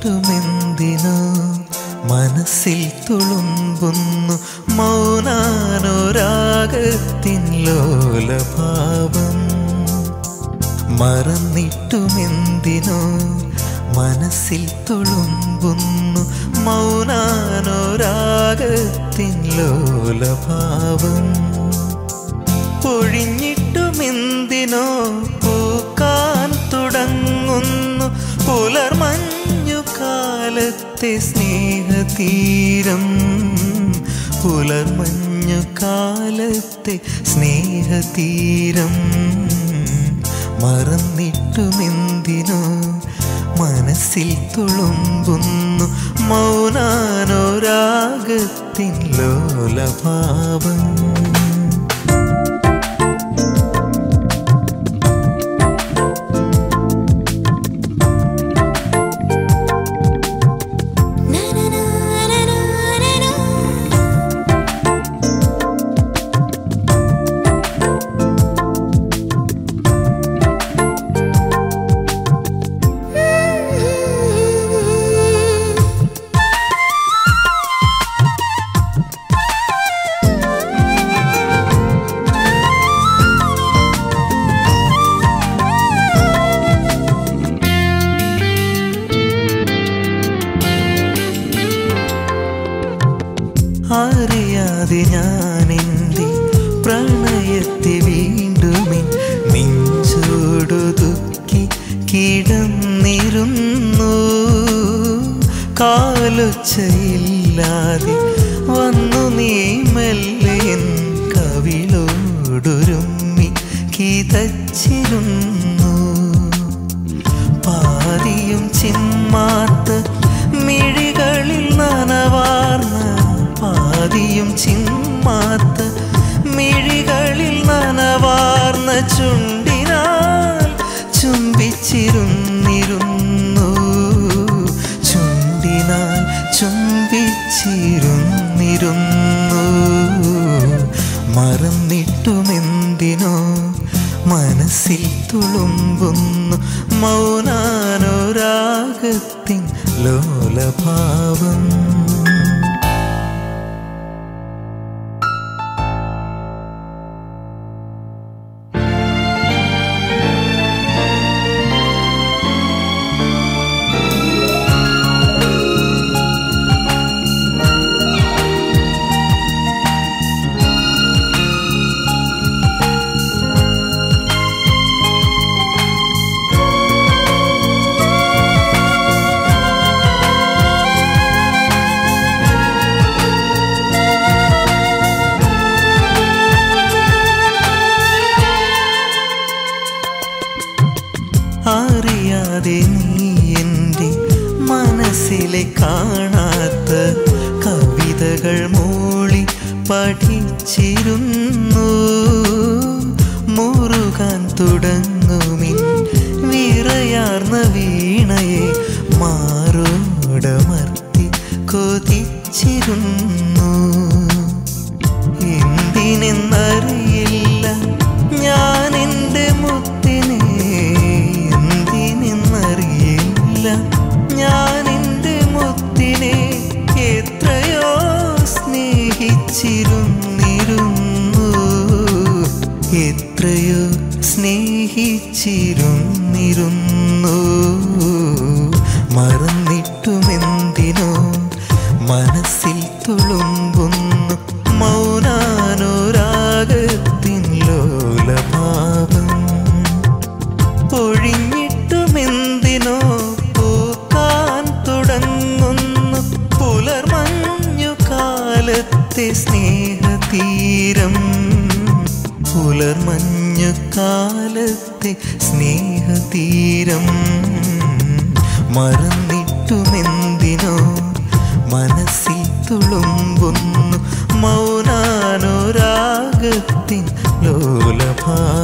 മറന്നിട്ടുമെന്തിനോ മനസ്സിൽ തുളുമ്പുന്നു മൗനാനുരാഗത്തിൻ ലോലഭാവം മറന്നിട്ടുമെന്തിനോ മനസ്സിൽ തുളുമ്പുന്നു മൗനാനുരാഗത്തിൻ ലോലഭാവം പൊഴിഞ്ഞിട്ടുമെന്തിനോ പൂക്കാൻ തുടങ്ങുന്നു പുലർമഞ്ഞു കാലത്തെ സ്നേഹതീരം പുലർമഞ്ഞു കാലത്തെ സ്നേഹതീരം മറന്നിട്ടുമെന്തിനോ മനസ്സിൽ തുളുമ്പുന്നു മൗനാനുരാഗത്തിൻ ലോലഭാവം അറിയാതെ ഞാൻ എൻ്റെ പ്രണയത്തെ വീണ്ടുമിൻ നെഞ്ചോടു ദുഃഖി കിടന്നിരുന്നു കാലൊച്ചയില്ലാതെ വന്നു നീ മെല്ലെ എൻ കവിളോടൊരുമ്മി കിതച്ചിരുന്നു പാതിയും ചിമ്മാത്ത മിഴികളിൽ നനവാർന്ന പാതിയും ചിമ്മാത്ത മിഴികളിൽ നനവാർന്ന ചുണ്ടിനാൽ ചുംബിച്ചിരുന്നിരുന്നു ചുണ്ടിനാൽ ചുംബിച്ചിരുന്നിരുന്നു മറന്നിട്ടുമെന്തിനോ മനസ്സിൽ തുളുമ്പുന്നു മൗനാനുരാഗത്തിൻ ലോലഭാവം അറിയാതെ നീ എൻ്റെ മനസ്സിലെ കാണാത്ത കവിതകൾ മൂളി പഠിച്ചിരുന്നു മുറുകാൻ തുടങ്ങുമിൻ വിറയാർന്ന വീണയെ മാറോടമർത്തി കൊതിച്ചിരുന്നു എന്തിനെന്നറിയില്ല ഞാൻ എൻ്റെ മുത്തിനെ എന്തിനെന്നറിയില്ല ഞാൻ എൻ്റെ മുത്തിനെ എത്രയോ സ്നേഹിച്ചിരുന്നിരുന്നു എത്രയോ സ്നേഹിച്ചിരുന്നിരുന്നു മറന്നിട്ടുമെന്തിനോ മനസ്സിൽ തുളുമ്പുന്നു മൗനാനുരാഗത്തിൻ ലോലഭാവം പൊഴിഞ്ഞിട്ടുമെന്തിനോ പൂക്കാൻ തുടങ്ങുന്നു പുലർമഞ്ഞു കാലത്തെ സ്നേഹതീരം പുലർമഞ്ഞു കാലത്തെ സ്നേഹതീരം മറന്നിട്ടുമെന്തിനോ മനസ്സിൽ തുളുമ്പുന്നു മൗനാനുരാഗത്തിൻ ലോലഭാവം